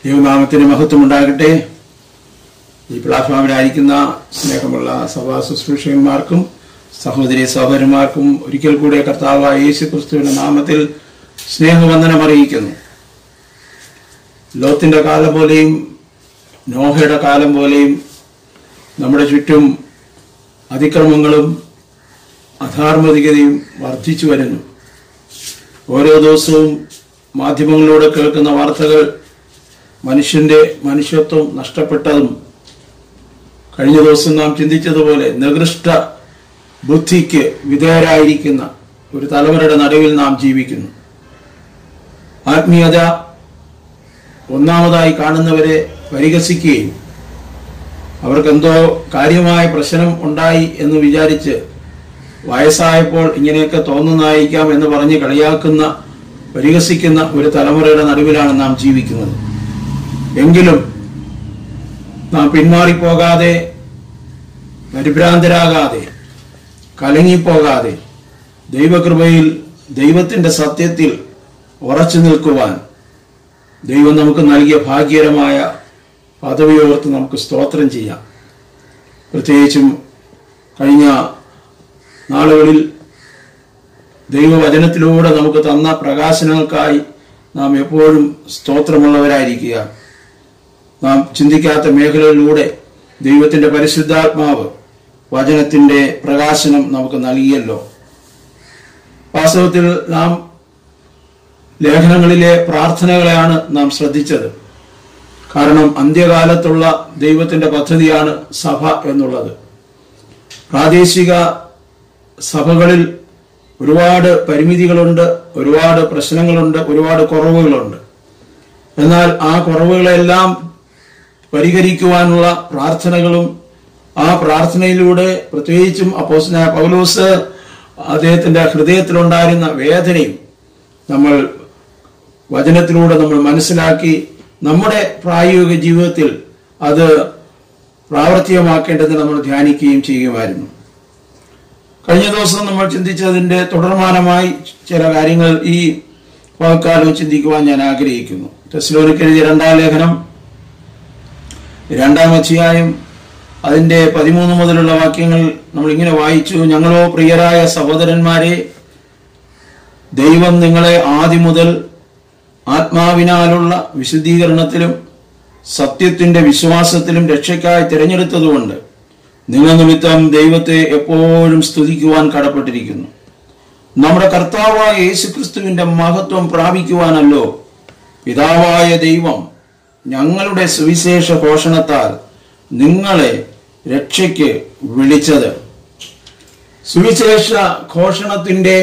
ദൈവനാമത്തിന് മഹത്വം ഉണ്ടാകട്ടെ ഈ പ്ലാറ്റ്ഫോമിലായിരിക്കുന്ന സ്നേഹമുള്ള സഭാ ശുശ്രൂഷകന്മാർക്കും സഹോദരി സഹോദരന്മാർക്കും ഒരിക്കൽ കൂടെ കർത്താവായ യേശു ക്രിസ്തുവിന്റെ നാമത്തിൽ സ്നേഹവന്ദനം അറിയിക്കുന്നു ലോത്തിന്റെ കാലം പോലെയും നോഹയുടെ കാലം പോലെയും നമ്മുടെ ചുറ്റും അതിക്രമങ്ങളും അധാർമികതയും വർദ്ധിച്ചു വരുന്നു ഓരോ ദിവസവും മാധ്യമങ്ങളിലൂടെ കേൾക്കുന്ന വാർത്തകൾ മനുഷ്യന്റെ മനുഷ്യത്വം നഷ്ടപ്പെട്ടതും കഴിഞ്ഞ ദിവസം നാം ചിന്തിച്ചതുപോലെ നികൃഷ്ട ബുദ്ധിക്ക് വിധേയരായിരിക്കുന്ന ഒരു തലമുറയുടെ നടുവിൽ നാം ജീവിക്കുന്നു ആത്മീയത ഒന്നാമതായി കാണുന്നവരെ പരിഹസിക്കുകയും അവർക്കെന്തോ കാര്യമായ പ്രശ്നം ഉണ്ടായി എന്ന് വിചാരിച്ച് വയസ്സായപ്പോൾ ഇങ്ങനെയൊക്കെ തോന്നുന്നതായിരിക്കാം എന്ന് പറഞ്ഞ് കളിയാക്കുന്ന പരിഹസിക്കുന്ന ഒരു തലമുറയുടെ നടുവിലാണ് നാം ജീവിക്കുന്നത് എങ്കിലും നാം പിന്മാറിപ്പോകാതെ പരിഭ്രാന്തരാകാതെ കലങ്ങിപ്പോകാതെ ദൈവകൃപയിൽ ദൈവത്തിന്റെ സത്യത്തിൽ ഉറച്ചു നിൽക്കുവാൻ ദൈവം നമുക്ക് നൽകിയ ഭാഗ്യകരമായ പദവിയോർത്ത് നമുക്ക് സ്തോത്രം ചെയ്യാം പ്രത്യേകിച്ചും കഴിഞ്ഞ നാളുകളിൽ ദൈവവചനത്തിലൂടെ നമുക്ക് തന്ന പ്രകാശനങ്ങൾക്കായി നാം എപ്പോഴും സ്തോത്രമുള്ളവരായിരിക്കുക നാം ചിന്തിക്കാത്ത മേഖലകളിലൂടെ ദൈവത്തിന്റെ പരിശുദ്ധാത്മാവ് വചനത്തിന്റെ പ്രകാശനം നമുക്ക് നൽകിയല്ലോ വാസ്തവത്തിൽ നാം ലേഖനങ്ങളിലെ പ്രാർത്ഥനകളെയാണ് നാം ശ്രദ്ധിച്ചത് കാരണം അന്ത്യകാലത്തുള്ള ദൈവത്തിന്റെ പദ്ധതിയാണ് സഭ എന്നുള്ളത് പ്രാദേശിക സഭകളിൽ ഒരുപാട് പരിമിതികളുണ്ട് ഒരുപാട് പ്രശ്നങ്ങളുണ്ട് ഒരുപാട് കുറവുകളുണ്ട് എന്നാൽ ആ കുറവുകളെല്ലാം പരിഹരിക്കുവാനുള്ള പ്രാർത്ഥനകളും ആ പ്രാർത്ഥനയിലൂടെ പ്രത്യേകിച്ചും അപ്പോസ്നായ പൗലോസ് അദ്ദേഹത്തിന്റെ ഹൃദയത്തിലുണ്ടായിരുന്ന വേദനയും നമ്മൾ വചനത്തിലൂടെ നമ്മൾ മനസ്സിലാക്കി നമ്മുടെ പ്രായോഗിക ജീവിതത്തിൽ അത് പ്രാവർത്തികമാക്കേണ്ടത് നമ്മൾ ധ്യാനിക്കുകയും ചെയ്യുമായിരുന്നു കഴിഞ്ഞ ദിവസം നമ്മൾ ചിന്തിച്ചതിന്റെ തുടർമാനമായി ചില കാര്യങ്ങൾ ഈ വാക്കാലം ചിന്തിക്കുവാൻ ഞാൻ ആഗ്രഹിക്കുന്നു ടെസ്ലോനിക്ക് എഴുതിയ രണ്ടാം ലേഖനം രണ്ടാം അധ്യായം അതിന്റെ പതിമൂന്ന് മുതലുള്ള വാക്യങ്ങൾ നമ്മൾ ഇങ്ങനെ വായിച്ചു ഞങ്ങളോ പ്രിയരായ സഹോദരന്മാരെ ദൈവം നിങ്ങളെ ആദ്യം മുതൽ ആത്മാവിനാലുള്ള വിശുദ്ധീകരണത്തിലും സത്യത്തിന്റെ വിശ്വാസത്തിലും രക്ഷയ്ക്കായി തിരഞ്ഞെടുത്തതുകൊണ്ട് നിങ്ങൾ നിമിത്തം ദൈവത്തെ എപ്പോഴും സ്തുതിക്കുവാൻ കടപ്പെട്ടിരിക്കുന്നു നമ്മുടെ കർത്താവായ യേശുക്രിസ്തുവിന്റെ മഹത്വം പ്രാപിക്കുവാനല്ലോ പിതാവായ ദൈവം ഞങ്ങളുടെ സുവിശേഷ ഘോഷണത്താൽ നിങ്ങളെ രക്ഷയ്ക്ക് വിളിച്ചത് സുവിശേഷ ഘോഷണത്തിന്റെ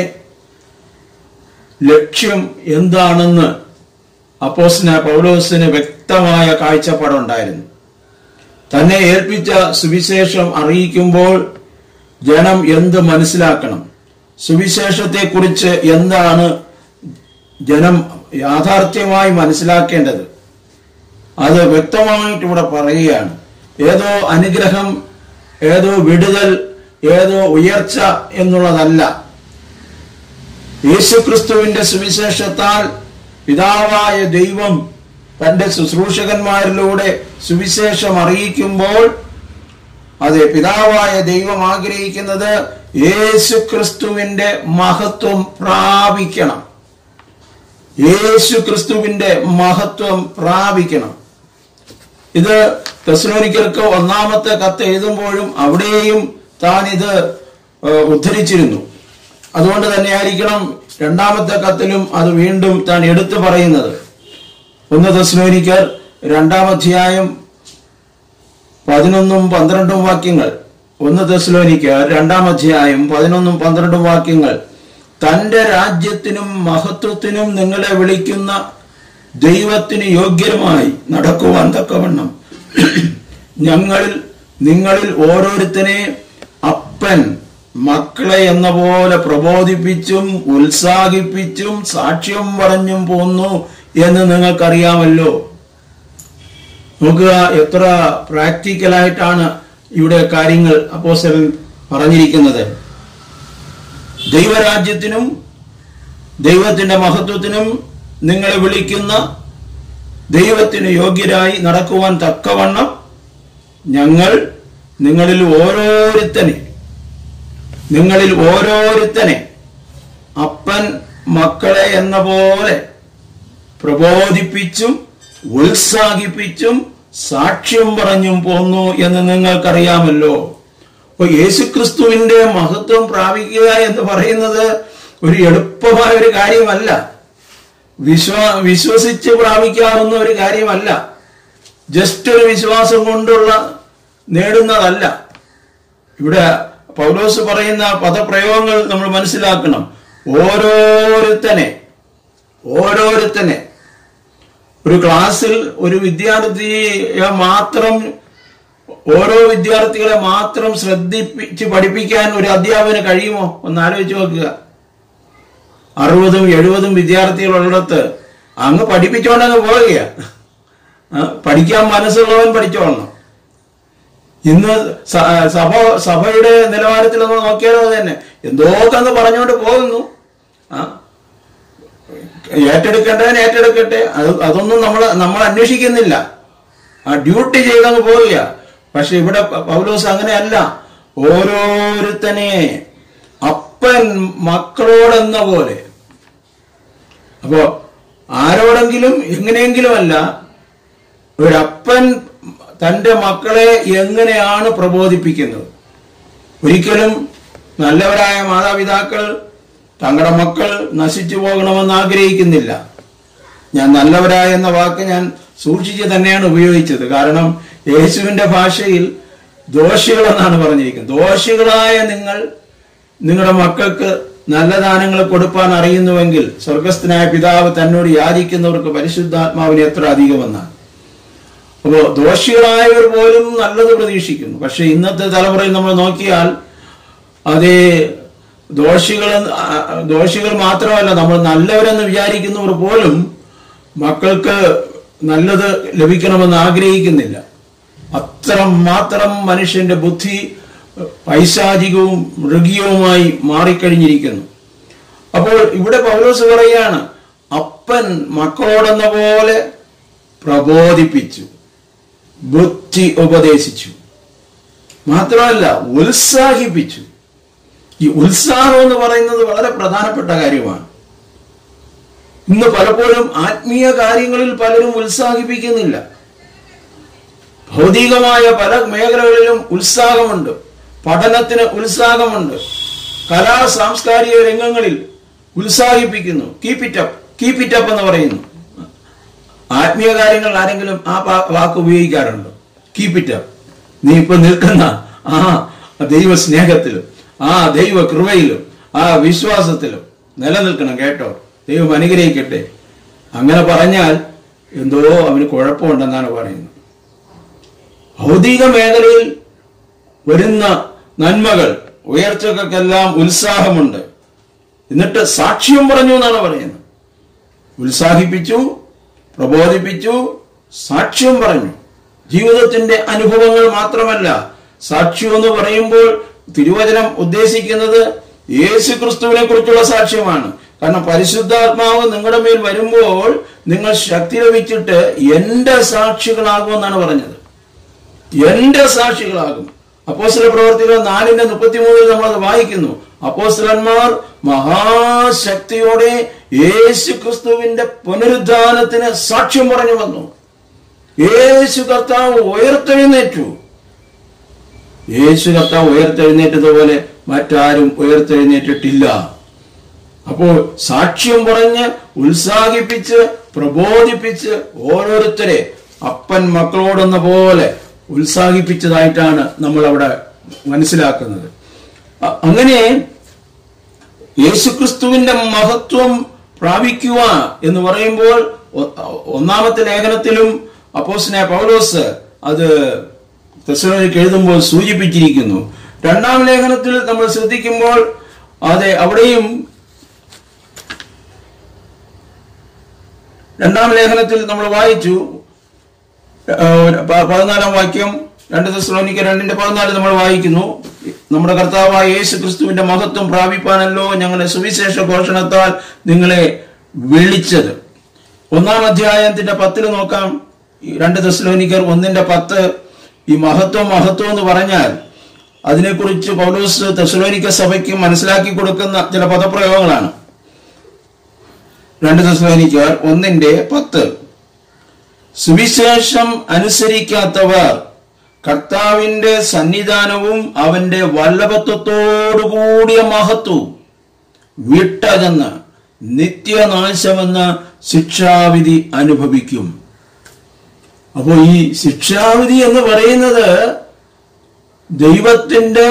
ലക്ഷ്യം എന്താണെന്ന് അപ്പോസിന പൗലോസിന് വ്യക്തമായ കാഴ്ചപ്പാടുണ്ടായിരുന്നു തന്നെ ഏൽപ്പിച്ച സുവിശേഷം അറിയിക്കുമ്പോൾ ജനം എന്ത് മനസ്സിലാക്കണം സുവിശേഷത്തെക്കുറിച്ച് എന്താണ് ജനം യാഥാർത്ഥ്യമായി മനസ്സിലാക്കേണ്ടത് അത് വ്യക്തമായിട്ട് ഇവിടെ പറയുകയാണ് ഏതോ അനുഗ്രഹം ഏതോ വിടുതൽ ഏതോ ഉയർച്ച എന്നുള്ളതല്ല യേശുക്രിസ്തുവിന്റെ സുവിശേഷത്താൽ പിതാവായ ദൈവം തന്റെ ശുശ്രൂഷകന്മാരിലൂടെ സുവിശേഷം അറിയിക്കുമ്പോൾ അതെ പിതാവായ ദൈവം ആഗ്രഹിക്കുന്നത് യേശു ക്രിസ്തുവിന്റെ മഹത്വം പ്രാപിക്കണം യേശു ക്രിസ്തുവിന്റെ മഹത്വം പ്രാപിക്കണം ഇത് തെസ്ലോനിക്കർക്ക് ഒന്നാമത്തെ കത്ത് എഴുതുമ്പോഴും അവിടെയും താൻ ഇത് ഏഹ്, ഉദ്ധരിച്ചിരുന്നു അതുകൊണ്ട് തന്നെ ആയിരിക്കണം രണ്ടാമത്തെ കത്തിലും അത് വീണ്ടും താൻ എടുത്തു പറയുന്നത് ഒന്ന് തെസ്ലോനിക്കർ രണ്ടാം അധ്യായം പതിനൊന്നും പന്ത്രണ്ടും വാക്യങ്ങൾ ഒന്ന് തെസ്ലോനിക്കർ രണ്ടാം അധ്യായം പതിനൊന്നും പന്ത്രണ്ടും വാക്യങ്ങൾ തന്റെ രാജ്യത്തിനും മഹത്വത്തിനും നിങ്ങളെ വിളിക്കുന്ന ദൈവത്തിന് യോഗ്യമായി നടക്കുവാൻ തക്കവണ്ണം ഞങ്ങളിൽ നിങ്ങളിൽ ഓരോരുത്തനെ അപ്പൻ മക്കളെ എന്ന പോലെ പ്രബോധിപ്പിച്ചും ഉത്സാഹിപ്പിച്ചും സാക്ഷ്യം പറഞ്ഞും പോന്നു എന്ന് നിങ്ങൾക്കറിയാമല്ലോ നോക്കുക എത്ര പ്രാക്ടിക്കലായിട്ടാണ് ഇവിടെ കാര്യങ്ങൾ അപ്പോസ്റ്റലൻ പറഞ്ഞിരിക്കുന്നത് ദൈവരാജ്യത്തിനും ദൈവത്തിന്റെ മഹത്വത്തിനും നിങ്ങളെ വിളിക്കുന്ന ദൈവത്തിന് യോഗ്യരായി നടക്കുവാൻ തക്കവണ്ണം ഞങ്ങൾ നിങ്ങളിൽ ഓരോരുത്തനെ നിങ്ങളിൽ ഓരോരുത്തനെ അപ്പൻ മക്കളെ എന്ന പോലെ പ്രബോധിപ്പിച്ചും ഉത്സാഹിപ്പിച്ചും സാക്ഷ്യം പറഞ്ഞും പോന്നു എന്ന് നിങ്ങൾക്കറിയാമല്ലോ അപ്പൊ യേശുക്രിസ്തുവിന്റെ മഹത്വം പ്രാപിക്കുക എന്ന് പറയുന്നത് ഒരു എളുപ്പമായ ഒരു കാര്യമല്ല വിശ്വാ വിശ്വസിച്ച് പ്രാപിക്കാവുന്ന ഒരു കാര്യമല്ല ജസ്റ്റ് ഒരു വിശ്വാസം കൊണ്ടുള്ള നേടുന്നതല്ല ഇവിടെ പൗലോസ് പറയുന്ന പദപ്രയോഗങ്ങൾ നമ്മൾ മനസ്സിലാക്കണം ഓരോരുത്തനെ ഓരോരുത്തനെ ഒരു ക്ലാസ്സിൽ ഒരു വിദ്യാർത്ഥിയെ മാത്രം ഓരോ വിദ്യാർത്ഥികളെ മാത്രം ശ്രദ്ധിപ്പിച്ച് പഠിപ്പിക്കാൻ ഒരു അധ്യാപകന് കഴിയുമോ ഒന്ന് ആലോചിച്ച് നോക്കുക അറുപതും എഴുപതും വിദ്യാർത്ഥികളുള്ളിടത്ത് അങ്ങ് പഠിപ്പിച്ചോണ്ടങ്ങ് പോവുക ആ, പഠിക്കാൻ മനസ്സുള്ളവൻ പഠിച്ചോളണം ഇന്ന് സ- സഭ സഭയുടെ നിലവാരത്തിൽ ഒന്ന് നോക്കിയാലോ അത് തന്നെ എന്തൊക്കെ അങ്ങ് പറഞ്ഞുകൊണ്ട് പോകുന്നു ആ ഏറ്റെടുക്കേണ്ടവൻ ഏറ്റെടുക്കട്ടെ അത് അതൊന്നും നമ്മൾ നമ്മൾ അന്വേഷിക്കുന്നില്ല ആ ഡ്യൂട്ടി ചെയ്തങ്ങ് പോവുക പക്ഷെ ഇവിടെ പ- പൗലോസ് അങ്ങനെയല്ല ഓരോരുത്തനെ അപ്പൻ മക്കളോടെന്ന പോലെ അപ്പോ ആരോടെങ്കിലും എങ്ങനെയെങ്കിലും അല്ല ഒരപ്പൻ തന്റെ മക്കളെ എങ്ങനെയാണ് പ്രബോധിപ്പിക്കുന്നത് ഒരിക്കലും നല്ലവരായ മാതാപിതാക്കൾ തങ്ങളുടെ മക്കൾ നശിച്ചു പോകണമെന്ന് ആഗ്രഹിക്കുന്നില്ല ഞാൻ നല്ലവരായ എന്ന വാക്ക് ഞാൻ സൂക്ഷിച്ച് തന്നെയാണ് ഉപയോഗിച്ചത് കാരണം യേശുവിന്റെ ഭാഷയിൽ ദോഷികളെന്നാണ് പറഞ്ഞിരിക്കുന്നത് ദോഷികളായ നിങ്ങൾ നിങ്ങളുടെ മക്കൾക്ക് നല്ല ദാനങ്ങൾ കൊടുപ്പാൻ അറിയുന്നുവെങ്കിൽ സ്വർഗസ്ഥനായ പിതാവ് തന്നോട് യാചിക്കുന്നവർക്ക് പരിശുദ്ധാത്മാവിന് എത്ര അധികമെന്നാണ് അപ്പോ ദോഷികളായവർ പോലും നല്ലത് പ്രതീക്ഷിക്കുന്നു പക്ഷെ ഇന്നത്തെ തലമുറയിൽ നമ്മൾ നോക്കിയാൽ അതേ ദോഷികൾ ദോഷികൾ മാത്രമല്ല നമ്മൾ നല്ലവരെന്ന് വിചാരിക്കുന്നവർ പോലും മക്കൾക്ക് നല്ലത് ലഭിക്കണമെന്ന് ആഗ്രഹിക്കുന്നില്ല അത്ര മാത്രം മനുഷ്യന്റെ ബുദ്ധി പൈശാചികവും മൃഗീയവുമായി മാറിക്കഴിഞ്ഞിരിക്കുന്നു അപ്പോൾ ഇവിടെ പൗലോസ് പറയാണ് അപ്പൻ മക്കളോടെന്ന പോലെ പ്രബോധിപ്പിച്ചു ബുദ്ധി ഉപദേശിച്ചു മാത്രമല്ല ഉത്സാഹിപ്പിച്ചു ഈ ഉത്സാഹം എന്ന് പറയുന്നത് വളരെ പ്രധാനപ്പെട്ട കാര്യമാണ് ഇന്ന് പലപ്പോഴും ആത്മീയ കാര്യങ്ങളിൽ പലരും ഉത്സാഹിപ്പിക്കുന്നില്ല ഭൗതികമായ പല മേഖലകളിലും ഉത്സാഹമുണ്ട് പഠനത്തിന് ഉത്സാഹമുണ്ട് കലാ സാംസ്കാരിക രംഗങ്ങളിൽ ഉത്സാഹിപ്പിക്കുന്നു keep it up keep it up എന്ന് പറയുന്നു ആത്മീയ കാര്യങ്ങളിൽ ആരെങ്കിലും ആ പാ- വാക്ക് ഉപയോഗിക്കാറുണ്ടോ കീപ് ഇറ്റ് അപ്പ് നീ ഇപ്പൊ നിൽക്കുന്ന ആ ദൈവ സ്നേഹത്തിലും ആ ദൈവ കൃപയിലും ആ വിശ്വാസത്തിലും നിലനിൽക്കണം കേട്ടോ ദൈവം അനുഗ്രഹിക്കട്ടെ അങ്ങനെ പറഞ്ഞാൽ എന്തോ അവന് കുഴപ്പമുണ്ടെന്നാണ് പറയുന്നത് ഭൗതിക മേഖലയിൽ വരുന്ന നന്മകൾ ഉയർച്ചകൾക്കെല്ലാം ഉത്സാഹമുണ്ട് എന്നിട്ട് സാക്ഷ്യം പറഞ്ഞു എന്നാണ് പറയുന്നത് ഉത്സാഹിപ്പിച്ചു പ്രബോധിപ്പിച്ചു സാക്ഷ്യം പറഞ്ഞു ജീവിതത്തിന്റെ അനുഭവങ്ങൾ മാത്രമല്ല സാക്ഷ്യം എന്ന് പറയുമ്പോൾ തിരുവചനം ഉദ്ദേശിക്കുന്നത് യേശു ക്രിസ്തുവിനെ കുറിച്ചുള്ള സാക്ഷ്യമാണ് കാരണം പരിശുദ്ധാത്മാവ് നിങ്ങളുടെ മേൽ വരുമ്പോൾ നിങ്ങൾ ശക്തി ലഭിച്ചിട്ട് എന്റെ സാക്ഷികളാകുമെന്നാണ് പറഞ്ഞത് എന്റെ സാക്ഷികളാകും അപ്പോസ്തല പ്രവർത്തികൾ നാലിന്റെ മുപ്പത്തിമൂന്നിൽ നമ്മൾ അത് വായിക്കുന്നു അപ്പോസ്തലന്മാർ മഹാശക്തിയോടെ യേശു ക്രിസ്തുവിന്റെ പുനരുദ്ധാനത്തിന് സാക്ഷ്യം പറഞ്ഞു വന്നു യേശു കർത്താവ് ഉയർത്തെഴുന്നേറ്റു യേശു കർത്താവ് ഉയർത്തെഴുന്നേറ്റതുപോലെ മറ്റാരും ഉയർത്തെഴുന്നേറ്റിട്ടില്ല അപ്പോൾ സാക്ഷ്യം പറഞ്ഞ് ഉത്സാഹിപ്പിച്ച് പ്രബോധിപ്പിച്ച് ഓരോരുത്തരെ അപ്പൻ മക്കളോടെന്ന പോലെ ഉത്സാഹിപ്പിച്ചതായിട്ടാണ് നമ്മൾ അവിടെ മനസ്സിലാക്കുന്നത് അ- അങ്ങനെ യേശുക്രിസ്തുവിന്റെ മഹത്വം പ്രാപിക്കുക എന്ന് പറയുമ്പോൾ ഒ- ഒന്നാമത്തെ ലേഖനത്തിലും അപ്പോസ്തലനായ പൗലോസ് അത് തെസ്സലോനിക്ക് എഴുതുമ്പോൾ സൂചിപ്പിച്ചിരിക്കുന്നു രണ്ടാം ലേഖനത്തിൽ നമ്മൾ ശ്രദ്ധിക്കുമ്പോൾ അതെ അവിടെയും രണ്ടാം ലേഖനത്തിൽ നമ്മൾ വായിച്ചു ഏഹ്, പ- പതിനാലാം വാക്യം രണ്ട് തെസ്സലോനിക്ക രണ്ടിന്റെ പതിനാല് നമ്മൾ വായിക്കുന്നു നമ്മുടെ കർത്താവായ യേശു ക്രിസ്തുവിന്റെ മഹത്വം പ്രാപിപ്പാനല്ലോ ഞങ്ങളെ സുവിശേഷ ഘോഷണത്താൽ നിങ്ങളെ വിളിച്ചത് ഒന്നാം അധ്യായത്തിന്റെ പത്തിൽ നോക്കാം ഈ രണ്ട് തെസ്ലോനിക്കർ ഒന്നിന്റെ പത്ത് ഈ മഹത്വം മഹത്വം എന്ന് പറഞ്ഞാൽ അതിനെക്കുറിച്ച് പൗലോസ് തെസ്ലോനിക്ക സഭയ്ക്ക് മനസ്സിലാക്കി കൊടുക്കുന്ന ചില പദപ്രയോഗങ്ങളാണ് രണ്ട് തെസ്ലോനിക്കർ ഒന്നിന്റെ പത്ത് സുവിശേഷം അനുസരിക്കാത്തവർ കർത്താവിന്റെ സന്നിധാനവും അവന്റെ വല്ലഭത്വത്തോടുകൂടിയ മഹത്വവും വിട്ടകന്ന് നിത്യനാശമെന്ന ശിക്ഷാവിധി അനുഭവിക്കും അപ്പോൾ ഈ ശിക്ഷാവിധി എന്ന് പറയുന്നത് ദൈവത്തിന്റെ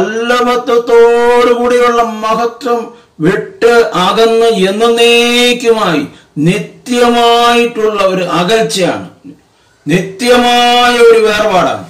വല്ലഭത്വത്തോടുകൂടിയുള്ള മഹത്വം വിട്ട് അകന്ന് എന്നേക്കുമായി നിത്യമായിട്ടുള്ള ഒരു അകൽച്ചയാണ് നിത്യമായ ഒരു വേർപാടാണ്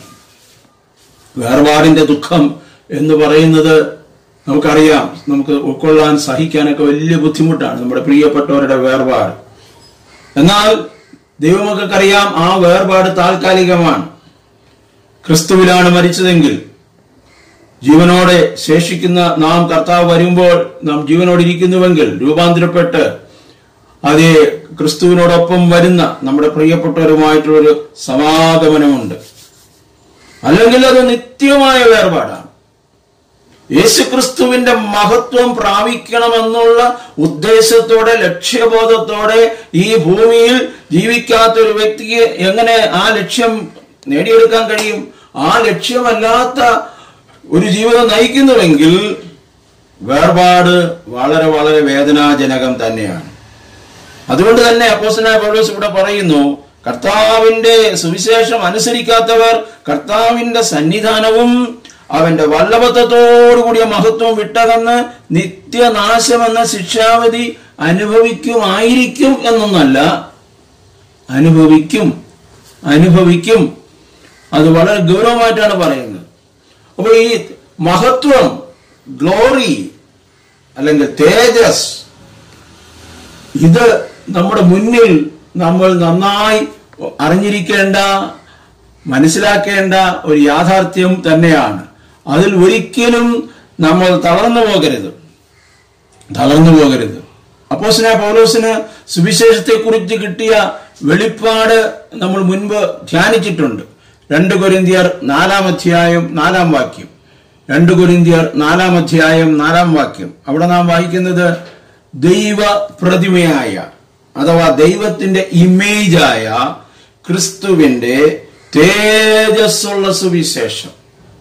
വേർപാടിന്റെ ദുഃഖം എന്ന് പറയുന്നത് നമുക്കറിയാം നമുക്ക് ഉൾക്കൊള്ളാൻ സഹിക്കാനൊക്കെ വലിയ ബുദ്ധിമുട്ടാണ് നമ്മുടെ പ്രിയപ്പെട്ടവരുടെ വേർപാട് എന്നാൽ ദൈവമക്കൾക്കറിയാം ആ വേർപാട് താൽക്കാലികമാണ് ക്രിസ്തുവിലാണ് മരിച്ചതെങ്കിൽ ജീവനോടെ ശേഷിക്കുന്ന നാം കർത്താവ് വരുമ്പോൾ നാം ജീവനോടെ ഇരിക്കുന്നുവെങ്കിൽ രൂപാന്തരപ്പെട്ട് അതേ ക്രിസ്തുവിനോടൊപ്പം വരുന്ന നമ്മുടെ പ്രിയപ്പെട്ടവരുമായിട്ടുള്ളൊരു സമാഗമനമുണ്ട് അല്ലെങ്കിൽ അത് നിത്യമായ വേർപാടാണ് യേശുക്രിസ്തുവിന്റെ മഹത്വം പ്രാപിക്കണമെന്നുള്ള ഉദ്ദേശത്തോടെ ലക്ഷ്യബോധത്തോടെ ഈ ഭൂമിയിൽ ജീവിക്കാത്ത ഒരു വ്യക്തിക്ക് എങ്ങനെ ആ ലക്ഷ്യം നേടിയെടുക്കാൻ കഴിയും ആ ലക്ഷ്യമല്ലാത്ത ഒരു ജീവിതം നയിക്കുന്നുവെങ്കിൽ വേർപാട് വളരെ വളരെ വേദനാജനകം തന്നെയാണ് അതുകൊണ്ട് തന്നെ അപ്പോസനായ പൗലോസ് ഇവിടെ പറയുന്നു കർത്താവിന്റെ സുവിശേഷം അനുസരിക്കാത്തവർ കർത്താവിന്റെ സന്നിധാനവും അവന്റെ വല്ലഭത്വത്തോടുകൂടിയ മഹത്വം വിട്ടകന്ന് നിത്യനാശമെന്ന ശിക്ഷാവധി അനുഭവിക്കുമായിരിക്കും എന്നൊന്നല്ല അനുഭവിക്കും അനുഭവിക്കും അത് വളരെ ഗൗരവമായിട്ടാണ് പറയുന്നത് അപ്പോൾ ഈ മഹത്വം ഗ്ലോറി അല്ലെങ്കിൽ തേജസ് ഇത് നമ്മുടെ മുന്നിൽ നമ്മൾ നന്നായി അറിഞ്ഞിരിക്കേണ്ട മനസ്സിലാക്കേണ്ട ഒരു യാഥാർത്ഥ്യം തന്നെയാണ് അതിൽ ഒരിക്കലും നമ്മൾ തളർന്നു പോകരുത് തളർന്നു പോകരുത് അപ്പോസിന പൗലോസിന് സുവിശേഷത്തെ കുറിച്ച് കിട്ടിയ വെളിപ്പാട് നമ്മൾ മുൻപ് ധ്യാനിച്ചിട്ടുണ്ട് രണ്ട് കൊരിന്തിയർ നാലാം അധ്യായം നാലാം വാക്യം രണ്ട് കൊരിന്തിയർ നാലാം അധ്യായം നാലാം വാക്യം അവിടെ നാം വായിക്കുന്നത് ദൈവ പ്രതിമയായ അഥവാ ദൈവത്തിന്റെ ഇമേജായ ക്രിസ്തുവിന്റെ തേജസ്സുള്ള സുവിശേഷം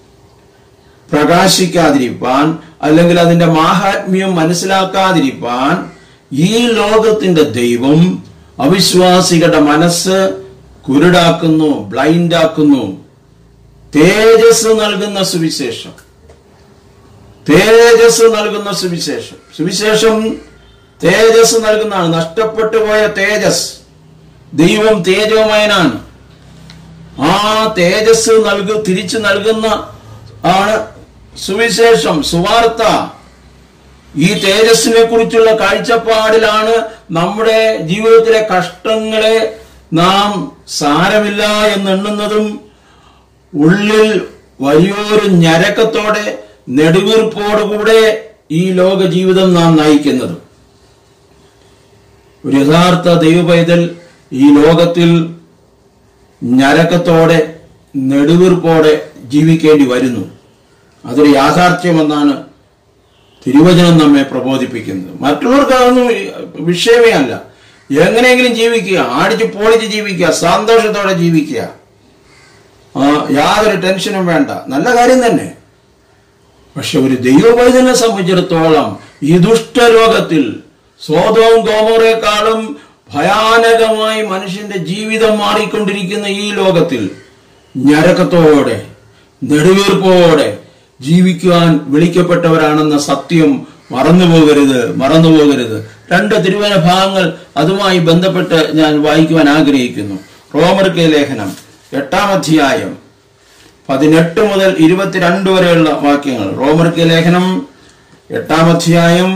പ്രകാശിക്കാതിരിപ്പാൻ അല്ലെങ്കിൽ അതിന്റെ മാഹാത്മ്യം മനസ്സിലാക്കാതിരിപ്പാൻ ഈ ലോകത്തിന്റെ ദൈവം അവിശ്വാസികളുടെ മനസ്സ് കുരുടാക്കുന്നു ബ്ലൈൻഡാക്കുന്നു തേജസ് നൽകുന്ന സുവിശേഷം തേജസ് നൽകുന്ന സുവിശേഷം സുവിശേഷം തേജസ് നൽകുന്നതാണ് നഷ്ടപ്പെട്ടു പോയ തേജസ് ദൈവം തേജോമയനാണ് ആ തേജസ് നൽകു തിരിച്ചു നൽകുന്ന ആണ് സുവിശേഷം സുവാർത്ത ഈ തേജസ്സിനെ കുറിച്ചുള്ള കാഴ്ചപ്പാടിലാണ് നമ്മുടെ ജീവിതത്തിലെ കഷ്ടങ്ങളെ നാം സാരമില്ല എന്നെണ്ണുന്നതും ഉള്ളിൽ വലിയൊരു ഞരക്കത്തോടെ നെടുവീർപ്പോടുകൂടെ ഈ ലോക ജീവിതം നാം നയിക്കുന്നത് ഒരു യഥാർത്ഥ ദൈവപൈതൽ ഈ ലോകത്തിൽ ഞരക്കത്തോടെ നെടുവീർപ്പോടെ ജീവിക്കേണ്ടി വരുന്നു അതൊരു യാഥാർത്ഥ്യമെന്നാണ് തിരുവചനം നമ്മെ പ്രബോധിപ്പിക്കുന്നത് മറ്റുള്ളവർക്ക് അതൊന്നും വിഷയമേ അല്ല എങ്ങനെയെങ്കിലും ജീവിക്കുക ആടിച്ച് പൊളിച്ച് ജീവിക്കുക സന്തോഷത്തോടെ ജീവിക്കുക ആ, യാതൊരു ടെൻഷനും വേണ്ട നല്ല കാര്യം തന്നെ പക്ഷെ ഒരു ദൈവവൈദ്യനെ സംബന്ധിച്ചിടത്തോളം ഈ ദുഷ്ടലോകത്തിൽ സ്വതവും ഗോമറേക്കാളും ഭയാനകമായി മനുഷ്യന്റെ ജീവിതം മാറിക്കൊണ്ടിരിക്കുന്ന ഈ ലോകത്തിൽ ഞരക്കത്തോടെ നെടുവീർപ്പോടെ ജീവിക്കുവാൻ വിളിക്കപ്പെട്ടവരാണെന്ന സത്യം മറന്നു പോകരുത് മറന്നു പോകരുത് രണ്ട് തിരുവന ഭാഗങ്ങൾ അതുമായി ബന്ധപ്പെട്ട് ഞാൻ വായിക്കുവാൻ ആഗ്രഹിക്കുന്നു റോമർക്ക് ലേഖനം എട്ടാം അധ്യായം പതിനെട്ട് മുതൽ ഇരുപത്തിരണ്ട് വരെയുള്ള വാക്യങ്ങൾ റോമർക്ക് ലേഖനം എട്ടാം അധ്യായം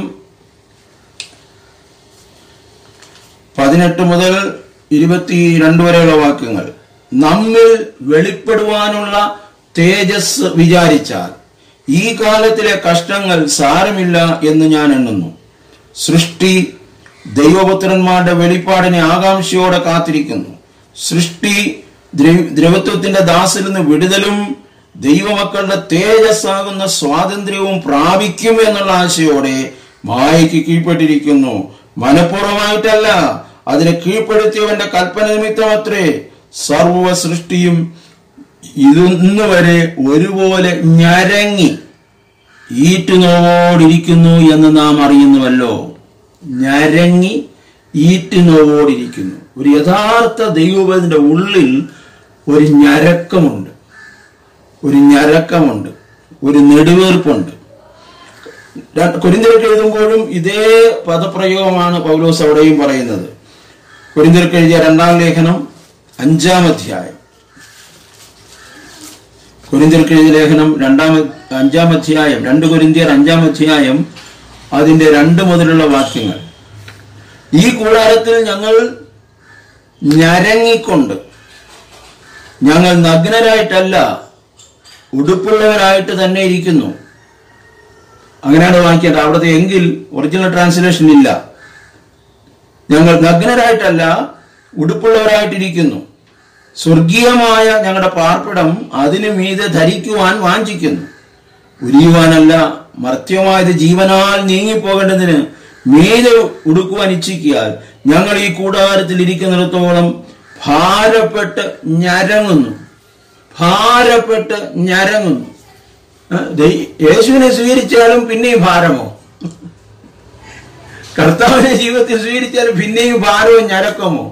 പതിനെട്ട് മുതൽ ഇരുപത്തിരണ്ട് വരെയുള്ള വാക്യങ്ങൾ നമ്മിൽ വെളിപ്പെടുവാനുള്ള തേജസ് വിചാരിച്ചാൽ ഈ കാലത്തിലെ കഷ്ടങ്ങൾ സാരമില്ല എന്ന് ഞാൻ എണ്ണുന്നു സൃഷ്ടി ദൈവപുത്രന്മാരുടെ വെളിപ്പാടിനെ ആകാംക്ഷയോടെ കാത്തിരിക്കുന്നു സൃഷ്ടി ദ്രവ- ദ്രവത്വത്തിന്റെ ദാസിൽ നിന്ന് വിടുതലും ദൈവമക്കളുടെ തേജസ്സാകുന്ന സ്വാതന്ത്ര്യവും പ്രാപിക്കും എന്നുള്ള ആശയോടെ മായയ്ക്ക് കീഴ്പ്പെട്ടിരിക്കുന്നു മനഃപൂർവ്വമായിട്ടല്ല അതിനെ കീഴ്പ്പെടുത്തിയവന്റെ കൽപ്പന നിമിത്തമത്രേ സർവ സൃഷ്ടിയും ഇന്ന് വരെ ഒരുപോലെ ഞരങ്ങി ഈറ്റുനോവോടിരിക്കുന്നു എന്ന് നാം അറിയുന്നുവല്ലോ ഞരങ്ങി ഈറ്റുനോവോടിരിക്കുന്നു ഒരു യഥാർത്ഥ ദൈവത്തിന്റെ ഉള്ളിൽ ഒരു ഞരക്കമുണ്ട് ഒരു ഞരക്കമുണ്ട് ഒരു നെടുവേർപ്പുണ്ട് കൊരിന്തിർക്ക് എഴുതുമ്പോഴും ഇതേ പദപ്രയോഗമാണ് പൗലോസ് അവിടെയും പറയുന്നത് കൊരിന്തിർക്ക് എഴുതിയ രണ്ടാം ലേഖനം അഞ്ചാം അധ്യായം കൊരിന്തിർക്ക് എഴുതിയ ലേഖനം രണ്ടാം അഞ്ചാം അധ്യായം രണ്ട് കൊരിന്തിയർ അഞ്ചാം അധ്യായം അതിന്റെ രണ്ട് മുതലുള്ള വാക്യങ്ങൾ ഈ കൂടാരത്തിൽ ഞങ്ങൾ ഞരങ്ങിക്കൊണ്ട് ഞങ്ങൾ നഗ്നരായിട്ടല്ല ഉടുപ്പുള്ളവരായിട്ട് തന്നെ ഇരിക്കുന്നു അങ്ങനെയാണ് വായിക്കേണ്ടത് അവിടുത്തെ എങ്കിൽ ഒറിജിനൽ ട്രാൻസ്ലേഷൻ ഇല്ല ഞങ്ങൾ നഗ്നരായിട്ടല്ല ഉടുപ്പുള്ളവരായിട്ടിരിക്കുന്നു സ്വർഗീയമായ ഞങ്ങളുടെ പാർപ്പിടം അതിനു മീതെ ധരിക്കുവാൻ വാഞ്ചിക്കുന്നു ഉരിയുവാനല്ല മർത്യമായത് ജീവനാൽ നീങ്ങിപ്പോകേണ്ടതിന് മീതെ ഉടുക്കുവാൻ ഇച്ഛിക്കിയാൽ ഞങ്ങൾ ഈ കൂടാരത്തിൽ ഇരിക്കുന്നിടത്തോളം ഭാരപ്പെട്ട് ഞരങ്ങുന്നു ഭാരപ്പെട്ട് ഞരങ്ങുന്നു ആ, ദൈ- യേശുവിനെ സ്വീകരിച്ചാലും പിന്നെയും ഭാരമോ കർത്താവിനെ ജീവിതത്തിൽ സ്വീകരിച്ചാലും പിന്നെയും ഭാരവും ഞരക്കമോ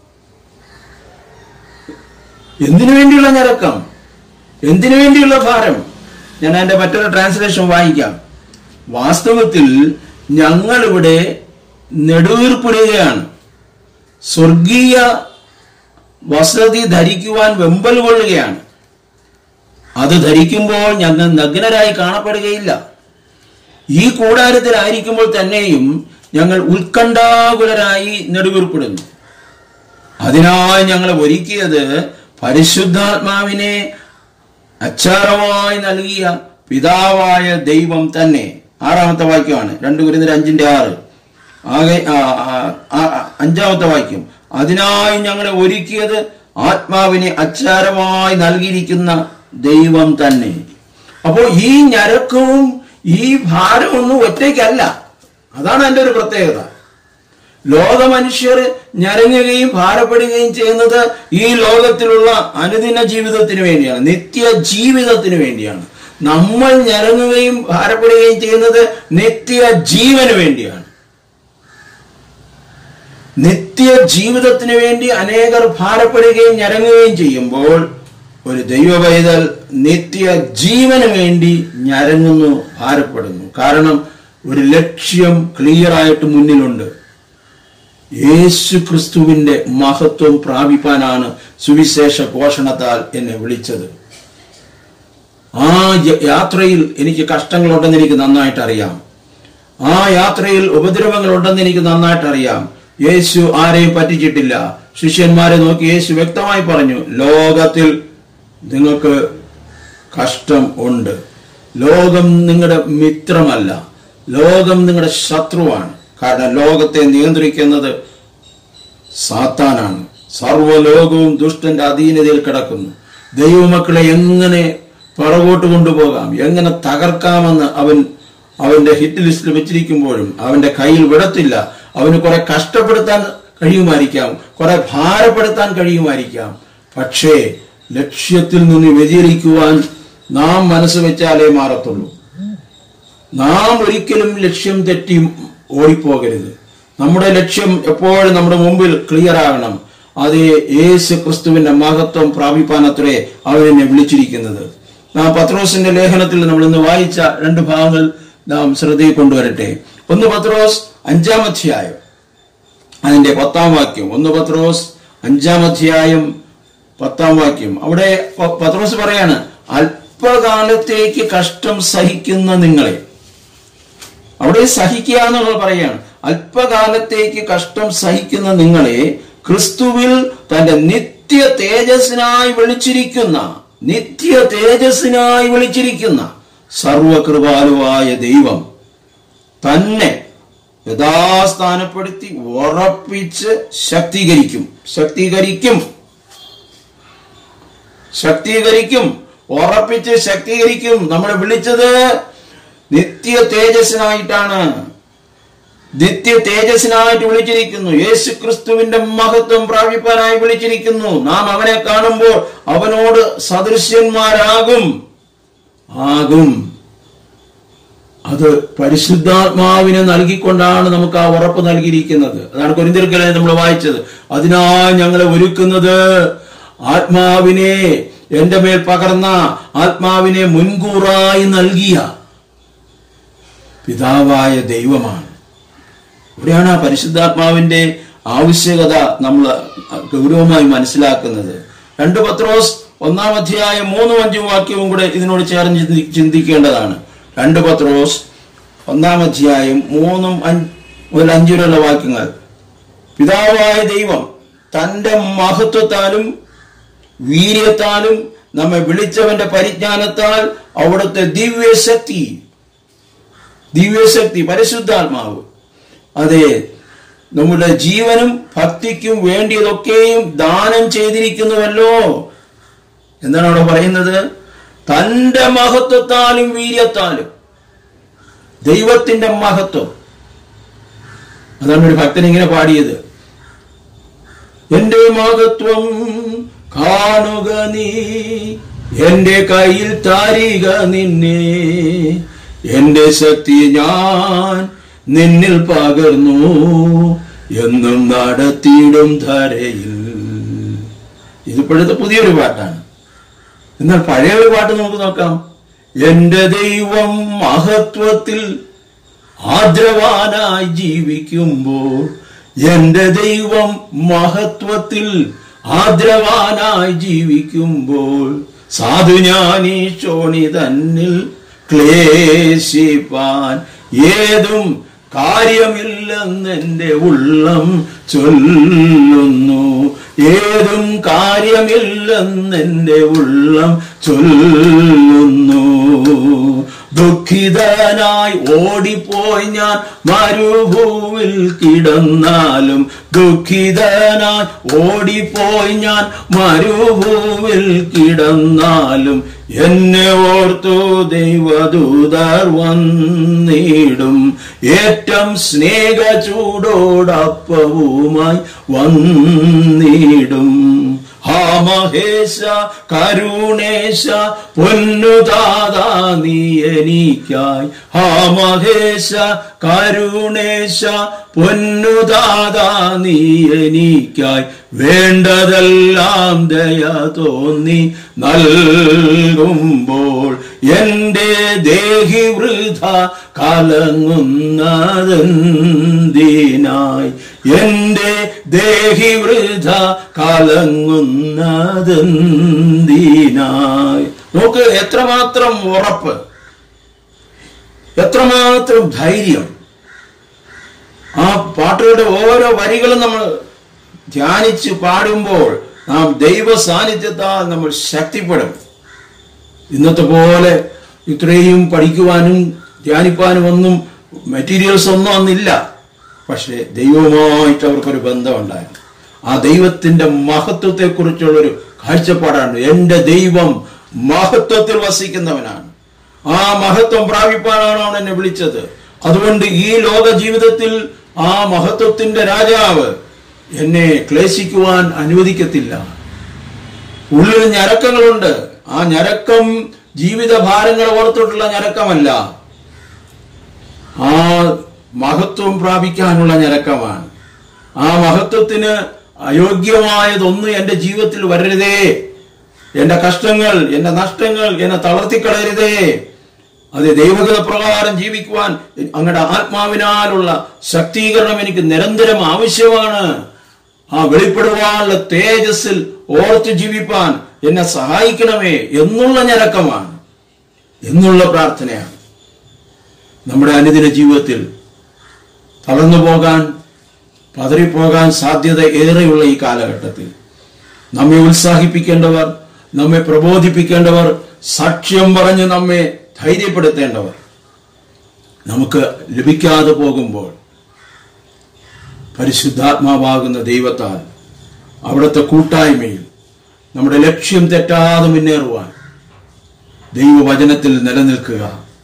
എന്തിനു വേണ്ടിയുള്ള ഞരക്കം എന്തിനു വേണ്ടിയുള്ള ഭാരം ഞാൻ എന്റെ മറ്റൊരു ട്രാൻസ്ലേഷൻ വായിക്കാം വാസ്തവത്തിൽ ഞങ്ങളിവിടെ നെടുവീർപ്പിടുകയാണ് സ്വർഗീയ വസതി ധരിക്കുവാൻ വെമ്പൽ കൊള്ളുകയാണ് അത് ധരിക്കുമ്പോൾ ഞങ്ങൾ നഗ്നരായി കാണപ്പെടുകയില്ല ഈ കൂടാരത്തിലായിരിക്കുമ്പോൾ തന്നെയും ഞങ്ങൾ ഉത്കണ്ഠാകുലരായി നെടുവീർപ്പിടുന്നു അതിനായി ഞങ്ങളെ ഒരുക്കിയത് പരിശുദ്ധാത്മാവിനെ അച്ചാരമായി നൽകിയ പിതാവായ ദൈവം തന്നെ ആറാമത്തെ വാക്യമാണ് രണ്ട് കുരുന്നര അഞ്ചിന്റെ ആറ് ആകെ ആ, ആ, ആ, അഞ്ചാമത്തെ വാക്യം അതിനായി ഞങ്ങളെ ഒരുക്കിയത് ആത്മാവിനെ അച്ചാരമായി നൽകിയിരിക്കുന്ന ദൈവം തന്നെ അപ്പോൾ ഈ ഞരക്കവും ഈ ഭാരമൊന്നും ഒറ്റയ്ക്കല്ല അതാണ് എൻ്റെ ഒരു പ്രത്യേകത ലോക മനുഷ്യർ ഞരങ്ങുകയും ഭാരപ്പെടുകയും ചെയ്യുന്നത് ഈ ലോകത്തിലുള്ള അനുദിന ജീവിതത്തിന് വേണ്ടിയാണ് നിത്യ ജീവിതത്തിന് വേണ്ടിയാണ് നമ്മൾ ഞരങ്ങുകയും ഭാരപ്പെടുകയും ചെയ്യുന്നത് നിത്യ ജീവന് വേണ്ടിയാണ് നിത്യ ജീവിതത്തിന് വേണ്ടി അനേകർ ഭാരപ്പെടുകയും ഞരങ്ങുകയും ചെയ്യുമ്പോൾ ഒരു ദൈവവൈതൽ നിത്യ ജീവന് വേണ്ടി ഞരങ്ങുന്നു ഭാരപ്പെടുന്നു കാരണം ഒരു ലക്ഷ്യം ക്ലിയർ ആയിട്ട് മുന്നിലുണ്ട് യേശു ക്രിസ്തുവിന്റെ മഹത്വം പ്രാപിപ്പാനാണ് സുവിശേഷ ഘോഷണത്താൽ എന്നെ വിളിച്ചത് ആ യ- യാത്രയിൽ എനിക്ക് കഷ്ടങ്ങളുണ്ടെന്ന് എനിക്ക് നന്നായിട്ട് അറിയാം ആ യാത്രയിൽ ഉപദ്രവങ്ങളുണ്ടെന്ന് എനിക്ക് നന്നായിട്ട് അറിയാം യേശു ആരെയും പറ്റിച്ചിട്ടില്ല ശിഷ്യന്മാരെ നോക്കി യേശു വ്യക്തമായി പറഞ്ഞു ലോകത്തിൽ നിങ്ങൾക്ക് കഷ്ടം ഉണ്ട് ലോകം നിങ്ങളുടെ മിത്രമല്ല ലോകം നിങ്ങളുടെ ശത്രുവാണ് കാരണം ലോകത്തെ നിയന്ത്രിക്കുന്നത് സാത്താനാണ് സർവ്വലോകവും ദുഷ്ടന്റെ അധീനതയിൽ കിടക്കുന്നു ദൈവമക്കളെ എങ്ങനെ പുറകോട്ട് കൊണ്ടുപോകാം എങ്ങനെ തകർക്കാമെന്ന് അവൻ അവന്റെ ഹിറ്റ് ലിസ്റ്റിൽ വെച്ചിരിക്കുമ്പോഴും അവന്റെ കയ്യിൽ വിടത്തില്ല അവന് കുറെ കഷ്ടപ്പെടുത്താൻ കഴിയുമായിരിക്കാം കുറെ ഭാരപ്പെടുത്താൻ കഴിയുമായിരിക്കാം പക്ഷേ ലക്ഷ്യത്തിൽ നിന്ന് വ്യതിരിക്കുവാൻ നാം മനസ്സ് വെച്ചാലേ മാറത്തുള്ളൂ നാം ഒരിക്കലും ലക്ഷ്യം തെറ്റി ഓടിപ്പോകരുത് നമ്മുടെ ലക്ഷ്യം എപ്പോഴും നമ്മുടെ മുമ്പിൽ ക്ലിയർ ആകണം അത് യേശു ക്രിസ്തുവിന്റെ മഹത്വം പ്രാപിപ്പാനത്രേ അവനെന്നെ വിളിച്ചിരിക്കുന്നത് നാം പത്രോസിന്റെ ലേഖനത്തിൽ നമ്മൾ ഇന്ന് വായിച്ച രണ്ട് ഭാഗങ്ങൾ നാം ശ്രദ്ധയിൽ കൊണ്ടുവരട്ടെ ഒന്ന് പത്രോസ് അഞ്ചാം അധ്യായം അതിന്റെ പത്താം വാക്യം ഒന്ന് പത്രോസ് അഞ്ചാം അധ്യായം പത്താം വാക്യം അവിടെ പ- പത്രോസ് പറയാണ് അല്പകാലത്തേക്ക് കഷ്ടം സഹിക്കുന്ന നിങ്ങളെ അവിടെ സഹിക്കുക എന്നുള്ളത് പറയാണ് അല്പകാലത്തേക്ക് കഷ്ടം സഹിക്കുന്ന നിങ്ങളെ ക്രിസ്തുവിൽ തന്റെ നിത്യ തേജസ്സിനായി വിളിച്ചിരിക്കുന്ന നിത്യ തേജസ്സിനായി വിളിച്ചിരിക്കുന്ന സർവകൃപാലുവായ ദൈവം തന്നെ യഥാസ്ഥാനപ്പെടുത്തി ഉറപ്പിച്ച് ശക്തീകരിക്കും ശക്തീകരിക്കും ശക്തീകരിക്കും ഉറപ്പിച്ച് ശക്തീകരിക്കും നമ്മളെ വിളിച്ചത് നിത്യ തേജസ്സിനായിട്ടാണ് നിത്യ തേജസ്സിനായിട്ട് വിളിച്ചിരിക്കുന്നു യേശു ക്രിസ്തുവിന്റെ മഹത്വം പ്രാപിപ്പാനായി വിളിച്ചിരിക്കുന്നു നാം അവനെ കാണുമ്പോൾ അവനോട് സദൃശ്യന്മാരാകും ആകും അത് പരിശുദ്ധാത്മാവിനെ നൽകിക്കൊണ്ടാണ് നമുക്ക് ആ ഉറപ്പ് നൽകിയിരിക്കുന്നത് അതാണ് കൊരിന്തിർക്കലെ നമ്മൾ വായിച്ചത് അതിനാൽ ഞങ്ങളെ ഒരുക്കുന്നത് ആത്മാവിനെ എന്റെ മേൽ പകർന്ന ആത്മാവിനെ മുൻകൂറായി നൽകിയ പിതാവായ ദൈവമാണ് ഇവിടെയാണ് ആ പരിശുദ്ധാത്മാവിന്റെ ആവശ്യകത നമ്മൾ ഗൗരവമായി മനസ്സിലാക്കുന്നത് രണ്ട് പത്രോസ് ഒന്നാം അധ്യായം മൂന്നും അഞ്ചും വാക്യവും കൂടെ ഇതിനോട് ചേർന്ന് ചിന്തി- ചിന്തിക്കേണ്ടതാണ് രണ്ട് പത്രോസ് ഒന്നാം അധ്യായം മൂന്നും അഞ്ച് മുതൽ അഞ്ചു വരെയുള്ള വാക്യങ്ങൾ പിതാവായ ദൈവം തന്റെ മഹത്വത്താലും വീര്യത്താലും നമ്മെ വിളിച്ചവന്റെ പരിജ്ഞാനത്താൽ അവിടുത്തെ ദിവ്യശക്തി ദിവ്യശക്തി പരിശുദ്ധാത്മാവ് അതെ നമ്മുടെ ജീവനും ഭക്തിക്കും വേണ്ടിയതൊക്കെയും ദാനം ചെയ്തിരിക്കുന്നുവല്ലോ എന്താണ് അവിടെ പറയുന്നത് തന്റെ മഹത്വത്താലും വീര്യത്താലും ദൈവത്തിന്റെ മഹത്വം അതാണ് ഒരു ഭക്തൻ ഇങ്ങനെ പാടിയത് എന്റെ മഹത്വം കാണുക നീ എന്റെ കയ്യിൽ താരിക നിന്നെ എന്റെ ശക്തി ഞാൻ നിന്നിൽ പകർന്നു എന്നും നടത്തിയിടും ധരയിൽ ഇതിപ്പോഴത്തെ പുതിയൊരു പാട്ടാണ് എന്നാൽ പഴയ ഒരു പാട്ട് നമുക്ക് നോക്കാം എന്റെ ദൈവം മഹത്വത്തിൽ ആദ്രവാനായി ജീവിക്കുമ്പോൾ എന്റെ ദൈവം മഹത്വത്തിൽ ആദ്രവാനായി ജീവിക്കുമ്പോൾ സാധു ഞാനീ ശോണി തന്നിൽ ക്ലേശിപ്പാൻ ഏതും കാര്യമില്ലെന്നെന്റെ ഉള്ളം ചൊല്ലുന്നു ഏതും കാര്യമില്ലെന്നെന്റെ ഉള്ളം ചൊല്ലുന്നു ദുഃഖിതനായി ഓടിപ്പോയി ഞാൻ മരുഭൂവിൽ കിടന്നാലും ദുഃഖിതനായി ഓടിപ്പോയി ഞാൻ മരുഭൂവിൽ കിടന്നാലും എന്നെ ഓർത്തു ദൈവദൂതർ വന്നിടും ഏറ്റം സ്നേഹ ചൂടോടപ്പവുമായി വന്നിടും ഹാ മഹേശ കരുണേശ പൊന്നുദാതാ നീ എനിക്കായി ഹാ മഹേശ കരുണേശ പൊന്നുദാതാ നീ എനിക്കായി വേണ്ടതെല്ലാം ദയ തോന്നി നൽകുമ്പോൾ എന്റെ ദേഹി വൃഥ കലങ്ങുന്നതെന്തിനായി എന്റെ ദേഹി വൃഥ കലങ്ങുന്നതെന്തിനായി നോക്ക് എത്രമാത്രം ഉറപ്പ് എത്രമാത്രം ധൈര്യം ആ പാട്ടുകളുടെ ഓരോ വരികളും നമ്മൾ ധ്യാനിച്ച് പാടുമ്പോൾ നാം ദൈവ സാന്നിധ്യത്താൽ നമ്മൾ ശക്തിപ്പെടും ഇന്നത്തെ പോലെ ഇത്രയും പഠിക്കുവാനും ധ്യാനിപ്പാനും ഒന്നും മെറ്റീരിയൽസ് ഒന്നും അന്നില്ല പക്ഷേ ദൈവവുമായിട്ട് അവർക്കൊരു ബന്ധമുണ്ടായിരുന്നു ആ ദൈവത്തിന്റെ മഹത്വത്തെക്കുറിച്ചുള്ളൊരു കാഴ്ചപ്പാടാണ് എൻ്റെ ദൈവം മഹത്വത്തിൽ വസിക്കുന്നവനാണ് ആ മഹത്വം പ്രാപിപ്പാനാണ് അവൻ എന്നെ വിളിച്ചത് അതുകൊണ്ട് ഈ ലോക ജീവിതത്തിൽ ആ മഹത്വത്തിന്റെ രാജാവ് എന്നെ ക്ലേശിക്കുവാൻ അനുവദിക്കത്തില്ല ഉള്ളിൽ ഞരക്കങ്ങളുണ്ട് ആ ഞരക്കം ജീവിത ഭാരങ്ങൾ ഓർത്തിട്ടുള്ള ഞരക്കമല്ല ആ മഹത്വം പ്രാപിക്കാനുള്ള ഞരക്കമാണ് ആ മഹത്വത്തിന് അയോഗ്യമായതൊന്നും എൻ്റെ ജീവിതത്തിൽ വരരുതേ എന്റെ കഷ്ടങ്ങൾ എന്റെ നഷ്ടങ്ങൾ എന്നെ തളർത്തിക്കളയരുതേ അത് ദൈവഗത പ്രകാരം ജീവിക്കുവാൻ അങ്ങയുടെ ആത്മാവിനാലുള്ള ശക്തീകരണം എനിക്ക് നിരന്തരം ആവശ്യമാണ് ആ വെളിപ്പെടുവാനുള്ള തേജസ്സിൽ ഓർത്ത് ജീവിപ്പാൻ എന്നെ സഹായിക്കണമേ എന്നുള്ള ഞരക്കമാണ് എന്നുള്ള പ്രാർത്ഥനയാണ് നമ്മുടെ അനുദിന ജീവിതത്തിൽ തളർന്നു പോകാൻ പതറിപ്പോകാൻ സാധ്യത ഏറെയുള്ള ഈ കാലഘട്ടത്തിൽ നമ്മെ ഉത്സാഹിപ്പിക്കേണ്ടവർ നമ്മെ പ്രബോധിപ്പിക്കേണ്ടവർ സാക്ഷ്യം പറഞ്ഞ് നമ്മെ ധൈര്യപ്പെടുത്തേണ്ടവർ നമുക്ക് ലഭിക്കാതെ പോകുമ്പോൾ പരിശുദ്ധാത്മാവാകുന്ന ദൈവത്താൽ അവിടുത്തെ കൂട്ടായ്മയിൽ നമ്മുടെ ലക്ഷ്യം തെറ്റാതെ മുന്നേറുവാൻ ദൈവവചനത്തിൽ നിലനിൽക്കുക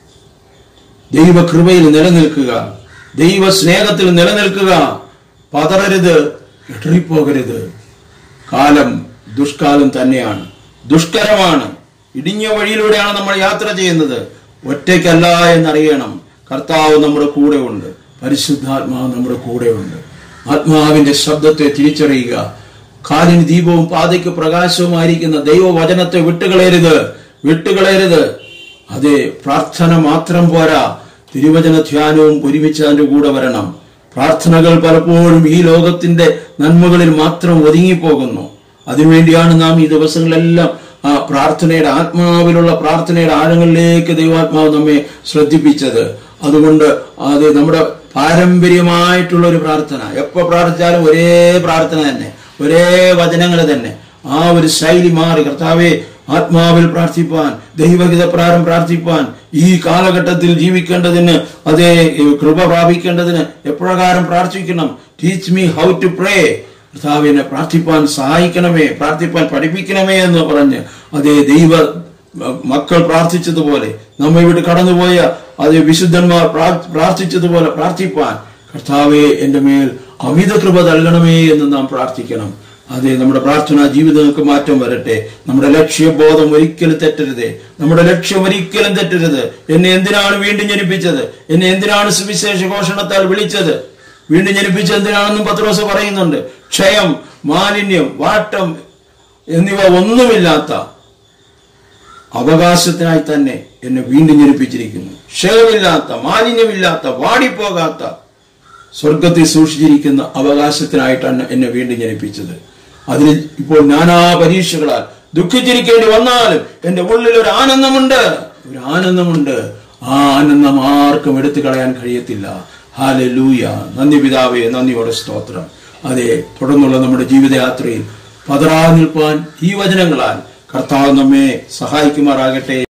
ദൈവകൃപയിൽ നിലനിൽക്കുക ദൈവ സ്നേഹത്തിൽ നിലനിൽക്കുക പതറരുത് ഇടറിപ്പോകരുത് കാലം ദുഷ്കാലം തന്നെയാണ് ദുഷ്കരമാണ് ഇടിഞ്ഞ വഴിയിലൂടെയാണ് നമ്മൾ യാത്ര ചെയ്യുന്നത് ഒറ്റയ്ക്കല്ല എന്നറിയണം കർത്താവ് നമ്മുടെ കൂടെ ഉണ്ട് പരിശുദ്ധാത്മാവ് നമ്മുടെ കൂടെ ഉണ്ട് ആത്മാവിന്റെ ശബ്ദത്തെ തിരിച്ചറിയുക കാലിന് ദീപവും പാതയ്ക്ക് പ്രകാശവുമായിരിക്കുന്ന ദൈവവചനത്തെ വിട്ടുകളയരുത് വിട്ടുകളയരുത് അതെ പ്രാർത്ഥന മാത്രം പോരാ തിരുവചന ധ്യാനവും ഒരുമിച്ച് അതിന്റെ കൂടെ വരണം പ്രാർത്ഥനകൾ പലപ്പോഴും ഈ ലോകത്തിന്റെ നന്മകളിൽ മാത്രം ഒതുങ്ങിപ്പോകുന്നു അതിനുവേണ്ടിയാണ് നാം ഈ ദിവസങ്ങളെല്ലാം ആ പ്രാർത്ഥനയുടെ ആത്മാവിലുള്ള പ്രാർത്ഥനയുടെ ആഴങ്ങളിലേക്ക് ദൈവാത്മാവ് നമ്മെ ശ്രദ്ധിപ്പിച്ചത് അതുകൊണ്ട് അത് നമ്മുടെ പാരമ്പര്യമായിട്ടുള്ള ഒരു പ്രാർത്ഥന എപ്പോ പ്രാർത്ഥിച്ചാലും ഒരേ പ്രാർത്ഥന തന്നെ ഒരേ വചനങ്ങൾ തന്നെ ആ ഒരു ശൈലി മാറി കർത്താവെ ആത്മാവിൽ പ്രാർത്ഥിപ്പാൻ ദൈവഹിത പ്രാരം പ്രാർത്ഥിപ്പാൻ ഈ കാലഘട്ടത്തിൽ ജീവിക്കേണ്ടതിന് അതേ കൃപ പ്രാപിക്കേണ്ടതിന് എപ്രകാരം പ്രാർത്ഥിക്കണം teach me how to pray കർത്താവിനെ പ്രാർത്ഥിപ്പാൻ സഹായിക്കണമേ പ്രാർത്ഥിപ്പാൻ പഠിപ്പിക്കണമേ എന്ന് പറഞ്ഞ് അതേ ദൈവ മക്കൾ പ്രാർത്ഥിച്ചതുപോലെ നമ്മെ ഇവിടെ കടന്നുപോയ അതേ വിശുദ്ധന്മാർ പ്രാർ- പ്രാർത്ഥിച്ചതുപോലെ പ്രാർത്ഥിപ്പാൻ കർത്താവെ എൻ്റെ മേൽ അമിത കൃപ നൽകണമേ എന്ന് നാം പ്രാർത്ഥിക്കണം അതെ നമ്മുടെ പ്രാർത്ഥനാ ജീവിതങ്ങൾക്ക് മാറ്റം വരട്ടെ നമ്മുടെ ലക്ഷ്യബോധം ഒരിക്കലും തെറ്റരുതേ നമ്മുടെ ലക്ഷ്യം ഒരിക്കലും തെറ്റരുത് എന്നെ എന്തിനാണ് വീണ്ടും ജനിപ്പിച്ചത് എന്നെ എന്തിനാണ് സുവിശേഷ ഘോഷണത്താൽ വിളിച്ചത് വീണ്ടും ജനിപ്പിച്ചത് എന്തിനാണെന്നും പത്രോസ് പറയുന്നുണ്ട് ക്ഷയം മാലിന്യം വാട്ടം എന്നിവ ഒന്നുമില്ലാത്ത അവകാശത്തിനായി തന്നെ എന്നെ വീണ്ടും ജനിപ്പിച്ചിരിക്കുന്നു ക്ഷയമില്ലാത്ത മാലിന്യമില്ലാത്ത വാടിപ്പോകാത്ത സ്വർഗത്തിൽ സൂക്ഷിച്ചിരിക്കുന്ന അവകാശത്തിനായിട്ടാണ് എന്നെ വീണ്ടും ജനിപ്പിച്ചത് അതിന് ഇപ്പോൾ നാനാ പരീക്ഷകളാൽ ദുഃഖിച്ചിരിക്കേണ്ടി വന്നാലും എന്റെ ഉള്ളിൽ ഒരു ആനന്ദമുണ്ട് ഒരു ആനന്ദമുണ്ട് ആ ആനന്ദം ആർക്കും എടുത്തു കളയാൻ കഴിയത്തില്ല ഹാലലൂയ നന്ദി പിതാവേ നന്ദിയോടെ സ്തോത്രം അതെ തുടർന്നുള്ള നമ്മുടെ ജീവിതയാത്രയിൽ പതറാ നിൽപ്പാൻ ഈ വചനങ്ങളാൽ കർത്താവ് നമ്മെ സഹായിക്കുമാറാകട്ടെ